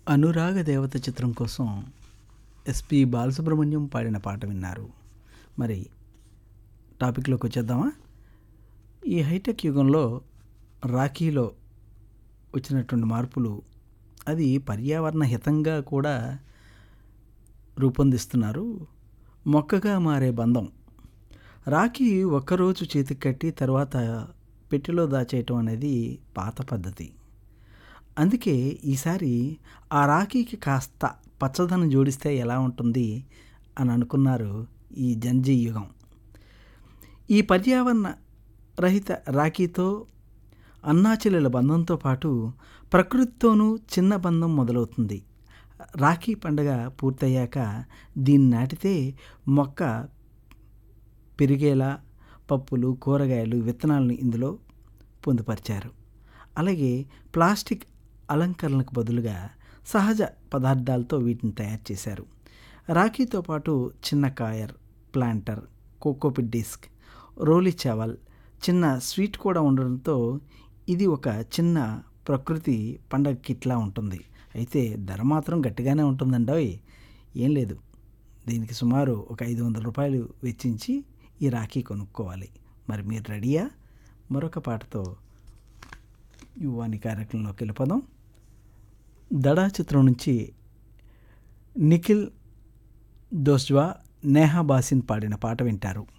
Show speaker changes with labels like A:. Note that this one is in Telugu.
A: అనురాగ దేవత చిత్రం కోసం ఎస్పి బాలసుబ్రహ్మణ్యం పాడిన పాట విన్నారు మరి టాపిక్లోకి వచ్చేద్దామా ఈ హైటెక్ యుగంలో రాఖీలో వచ్చినటువంటి మార్పులు అది పర్యావరణ హితంగా కూడా రూపొందిస్తున్నారు మొక్కగా మారే బంధం రాఖీ ఒక్కరోజు చేతికి కట్టి తర్వాత పెట్టెలో దాచేయటం అనేది పాత పద్ధతి అందుకే ఈసారి ఆ రాఖీకి కాస్త పచ్చదనం జోడిస్తే ఎలా ఉంటుంది అని అనుకున్నారు ఈ జంజీ యుగం ఈ పర్యావరణ రహిత రాఖీతో అన్నాచెల్లెల బంధంతో పాటు ప్రకృతితోనూ చిన్న బంధం మొదలవుతుంది రాఖీ పండగ పూర్తయ్యాక దీన్ని నాటితే మొక్క పెరిగేలా పప్పులు కూరగాయలు విత్తనాలను ఇందులో పొందుపరిచారు అలాగే ప్లాస్టిక్ అలంకరణలకు బదులుగా సహజ పదార్థాలతో వీటిని తయారు చేశారు రాఖీతో పాటు చిన్న కాయర్ ప్లాంటర్ కోకోపిట్ డిస్క్ రోలీ చావల్ చిన్న స్వీట్ కూడా ఉండడంతో ఇది ఒక చిన్న ప్రకృతి పండగ కిట్లా ఉంటుంది అయితే ధర మాత్రం గట్టిగానే ఉంటుందండోయ్ ఏం లేదు దీనికి సుమారు ఒక ఐదు వందల రూపాయలు వెచ్చించి ఈ రాఖీ కొనుక్కోవాలి మరి మీరు రెడీయా మరొక పాటతో యువాని కార్యక్రమంలోకి వెళ్ళిపోదాం దడా చిత్రం నుంచి నిఖిల్ దోస్జ్వా నేహా బాసిన్ పాడిన పాట వింటారు